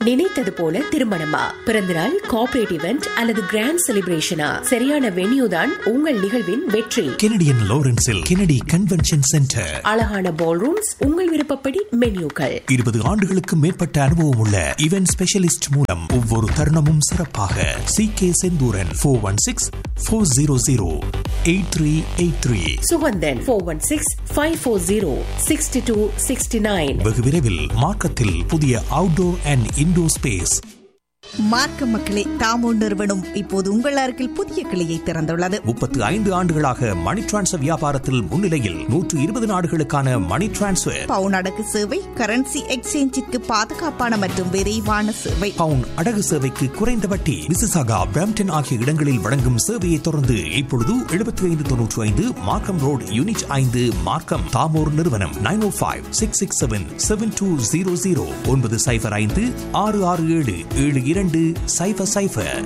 நினைத்தது போல திருமணமா பிறந்தநாள் கார்ப்பரேட் இவெண்ட் அல்லது கிராண்ட் செலிப்ரேஷனா சரியான வென்யூ தான் உங்கள் நிகழ்வின் வெற்றி கெனடியன் லாரன்ஸில் கெனடி கன்வென்ஷன் சென்டர் அழகான பால் ரூம்ஸ் உங்கள் விருப்பப்படி மென்யூக்கள் இருபது ஆண்டுகளுக்கு மேற்பட்ட அனுபவம் உள்ள இவென்ட் ஸ்பெஷலிஸ்ட் மூலம் ஒவ்வொரு தருணமும் சிறப்பாக C K Senthuran four one six four zero zero eight three eight three Suganthan four one six five four zero sixty two sixty nine வெகு விரைவில் மார்க்கத்தில் புதிய அவுட்டோர் அண்ட் இன்டோர் ஸ்பேஸ் மார்க்க மக்களே தாமோ நிறுவனம் இப்போது உங்கள் அருகில் புதிய கிளையை திறந்துள்ளது முப்பத்து ஐந்து ஆண்டுகளாக மணி டிரான்ஸ்ஃபர் வியாபாரத்தில் முன்னிலையில் நூற்று இருபது நாடுகளுக்கான மணி டிரான்ஸ்ஃபர் பவுன் அடகு சேவை கரன்சி எக்ஸ்சேஞ்சிற்கு பாதுகாப்பான மற்றும் விரைவான சேவை பவுன் அடகு சேவைக்கு குறைந்த வட்டி மிசிசாகா பிரம்டன் ஆகிய இடங்களில் வழங்கும் சேவையை தொடர்ந்து இப்பொழுது எழுபத்தி ஐந்து தொன்னூற்றி ஐந்து மார்க்கம் ரோட் யூனிட் ஐந்து மார்க்கம் தாமோர் நிறுவனம் nine O five six six seven seven two zero zero ஒன்பது சைஃபர் ஐந்து ஆறு ஆறு ஏழு ஏழு இரண்டு சைஃபர் சைஃபர்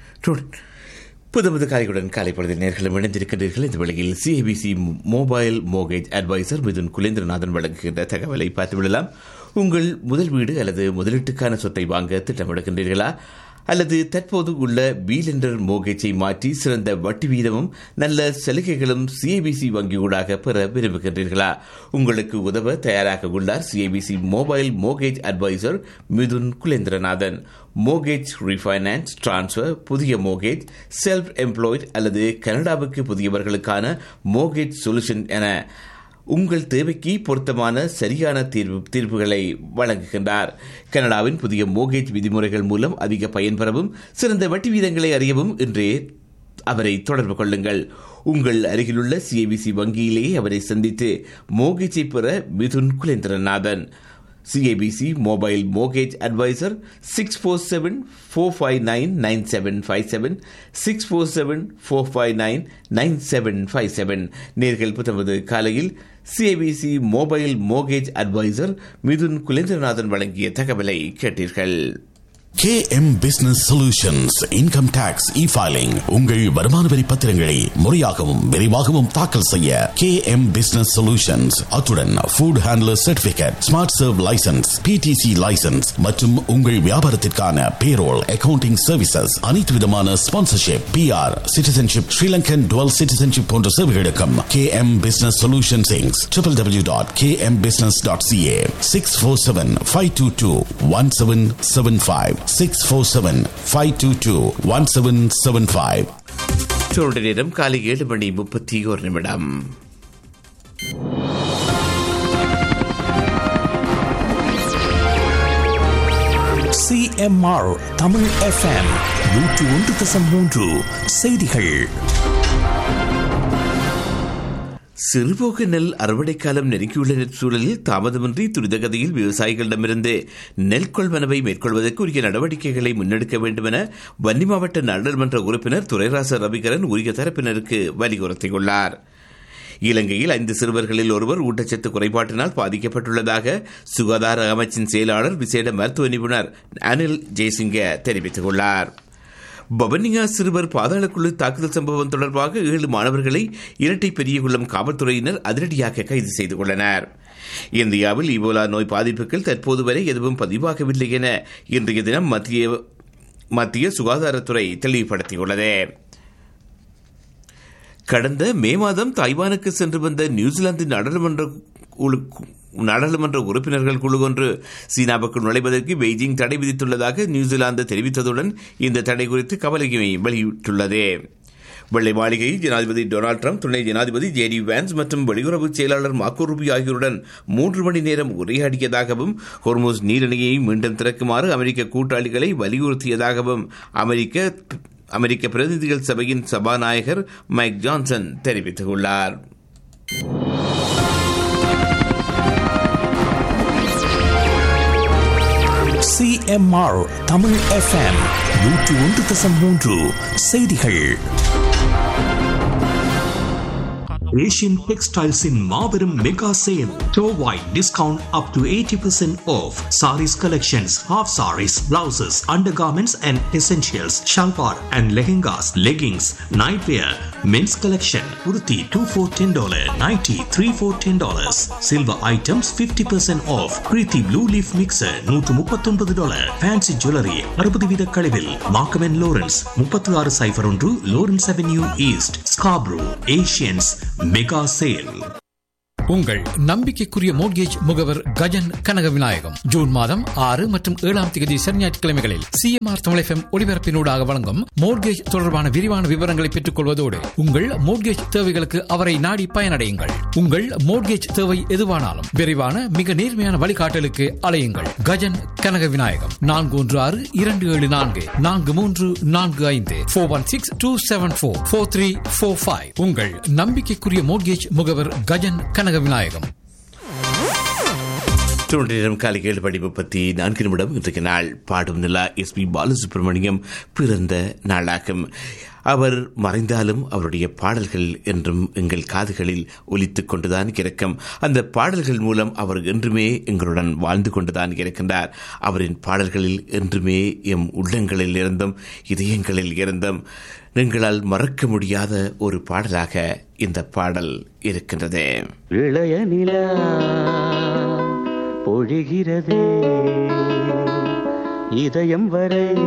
புது புது காலையுடன் காலை பொழுது நேர்களும் இணைந்திருக்கின்றீர்கள் இந்த வேளையில் CIBC mobile mortgage advisor Mithun Kulendranathan வழங்குகின்ற தகவலை பார்த்துவிடலாம் உங்கள் முதல் வீடு அல்லது முதலீட்டுக்கான சொத்தை வாங்க திட்டமிடுகின்றீர்களா அல்லது தற்போது உள்ள பீலெண்டர் மோகேஜை மாற்றி சிறந்த வட்டி வீதமும் நல்ல சலுகைகளும் சிஐபிசி வங்கியூடாக பெற விரும்புகின்றீர்களா உங்களுக்கு உதவ தயாராக உள்ளார் CIBC mobile mortgage advisor Mithun Kulendranathan mortgage refinance transfer புதிய மோகேஜ் செல்ஃப் எம்ப்ளாய்ட் அல்லது கனடாவுக்கு புதியவர்களுக்கான மோகேஜ் சொல்யூஷன் என உங்கள் தேவைக்கு பொருத்தமான சரியான தீர்வு தீர்ப்புகளை வழங்குகின்றார் கனடாவின் புதிய மோகேஜ் விதிமுறைகள் மூலம் அதிக பயன்பெறவும் சிறந்த வட்டி வீதங்களை அறியவும் இன்றே அவரை தொடர்பு கொள்ளுங்கள் உங்கள் அருகிலுள்ள சிஐபிசி வங்கியிலேயே அவரை சந்தித்து மோகேஜை பெற Mithun Kulendranathan CIBC mobile mortgage advisor six four seven four five nine nine seven five seven six four seven four five nine nine seven five seven நேர்கள் புத்தமது காலையில் CIBC mobile mortgage advisor Mithun Kulendranathan வழங்கிய தகவலை கேட்டீர்கள் KM Business Solutions Income Tax E-Filing உங்கள் வருமான வரி பத்திரங்களை முறையாகவும் விரைவாகவும் தாக்கல் செய்ய KM Business Solutions அத்துடன் Food Handler Certificate Smart Serve License PTC License மற்றும் உங்கள் வியாபாரத்திற்கான Payroll Accounting Services அனைத்து விதமான Sponsorship PR Citizenship Sri Lankan Dual Citizenship போன்ற சேவைகளுக்கும் KM Business Solutions Inc. www.kmbusiness.ca 647-522-1775 647-522-1775 Chola நேரம் காலை ஏழு மணி முப்பத்தி ஒரு நிமிடம் சிஎம்ஆர் தமிழ் எஃப்எம் நூற்று ஒன்று தசம் மூன்று செய்திகள் சிறுபோக நெல் அறுவடை காலம் நெருங்கியுள்ள சூழலில் தாமதமின்றி துரிதகதியில் விவசாயிகளிடமிருந்து நெல் கொள்வனவை மேற்கொள்வதற்கு உரிய நடவடிக்கைகளை முன்னெடுக்க வேண்டும் என வன்னி மாவட்ட நாடாளுமன்ற உறுப்பினர் துரைராச ரவிகரன் உரிய தரப்பினருக்கு வலியுறுத்தியுள்ளார் இலங்கையில் ஐந்து சிறுவர்களில் ஒருவர் ஊட்டச்சத்து குறைபாட்டினால் பாதிக்கப்பட்டுள்ளதாக சுகாதார அமைச்சின் செயலாளர் விசேட மருத்துவ நிபுணர் அனில் ஜெய்சிங்க தெரிவித்துள்ளார் பவனியா சிறுவர் பாதாளக்குழு தாக்குதல் சம்பவம் தொடர்பாக ஏழு மாணவர்களை இரட்டை பெரியகுளம் காவல்துறையினர் அதிரடியாக கைது செய்து கொண்டனர் இந்தியாவில் இபோலா நோய் பாதிப்புகள் தற்போது வரை எதுவும் பதிவாகவில்லை என இன்றைய தினம் மத்திய மத்திய சுகாதாரத்துறை தெளிவுபடுத்தியுள்ளது கடந்த மே மாதம் தாய்வானுக்கு சென்று வந்த நியூசிலாந்து நாடாளுமன்ற நாடாளுமன்ற உறுப்பினர்கள் குழு ஒன்று சீனாவுக்கு நுழைவதற்கு பெய்ஜிங் தடை விதித்துள்ளதாக நியூசிலாந்து தெரிவித்ததுடன் இந்த தடை குறித்து கவலையை வெளியிட்டுள்ளது வெள்ளை மாளிகை ஜனாதிபதி டொனால்டு ட்ரம்ப் துணை ஜனாதிபதி ஜே டி வேன்ஸ் மற்றும் வெளியுறவு செயலாளர் மாக்கோ ரூபி ஆகியோருடன் மூன்று மணி நேரம் உரையாடியதாகவும் ஹொர்மோஸ் நீரிணையை மீண்டும் திறக்குமாறு அமெரிக்க கூட்டாளிகளை வலியுறுத்தியதாகவும் அமெரிக்க அமெரிக்க பிரதிநிதிகள் சபையின் சபாநாயகர் மைக் ஜான்சன் தெரிவித்துள்ளார் சிஎம்ஆர் தமிழ் எஃப்எம் நூற்று ஒன்று தசம் மூன்று செய்திகள் ஏஷியன் டெக்ஸ்டைல்ஸின் மாபெரும் மெகா சேல் டோவாய் discount up to eighty percent off sarees collections half sarees blouses undergarments and essentials salwar and lehengas leggings nightwear men's collection உருத்தி two four ten dollar ninety three four ten dollars silver items fifty percent off Preethi blue leaf mixer நூற்று முப்பத்தொன்பது dollar fancy jewellery அறுபது வீத கழிவில் மார்க்கமென் Lawrence முப்பத்தி ஆறு சைஃபர் ஒன்று Lawrence avenue east Scarborough Asians mega sale உங்கள் நம்பிக்கைக்குரிய மோட்கேஜ் முகவர் கஜன் கனக விநாயகம் ஜூன் மாதம் ஆறு மற்றும் ஏழாம் தேதி சனி ஞாயிற்றுக்கிழமைகளில் சிஎம்ஆர் தமிழ் ஒளிபரப்பினூடாக வழங்கும் மோட்கேஜ் தொடர்பான விரிவான விவரங்களை பெற்றுக் கொள்வதோடு உங்கள் மோட்கேஜ் தேவைகளுக்கு அவரை நாடி பயனடையுங்கள் உங்கள் மோட்கேஜ் தேவை எதுவானாலும் விரைவான மிக நேர்மையான வழிகாட்டலுக்கு அலையுங்கள் கஜன் கனக விநாயகம் நான்கு ஒன்று ஆறு இரண்டு ஏழு நான்கு நான்கு மூன்று நான்கு ஐந்து four one six two seven four four three four five உங்கள் நம்பிக்கைக்குரிய மோட்கேஜ் முகவர் கஜன் கனக விநாயகம் நேரம் காலை ஏழு மணி முப்பத்தி நான்கு நிமிடம் இன்றைக்கு நாள் பாடும் நிலா எஸ் பி பாலசுப்ரமணியம் பிறந்த நாளாகும் அவர் மறைந்தாலும் அவருடைய பாடல்கள் என்றும் எங்கள் காதுகளில் ஒலித்துக் கொண்டுதான் இருக்கும் அந்த பாடல்கள் மூலம் அவர் என்றுமே எங்களுடன் வாழ்ந்து கொண்டுதான் இருக்கின்றார் அவரின் பாடல்களில் என்றுமே எம் உள்ளங்களில் இருந்தும் இதயங்களில் இருந்தும் எங்களால் மறக்க முடியாத ஒரு பாடலாக இந்த பாடல் இருக்கின்றது இளைய நிலா பொழிகிறதே இதயம் வரை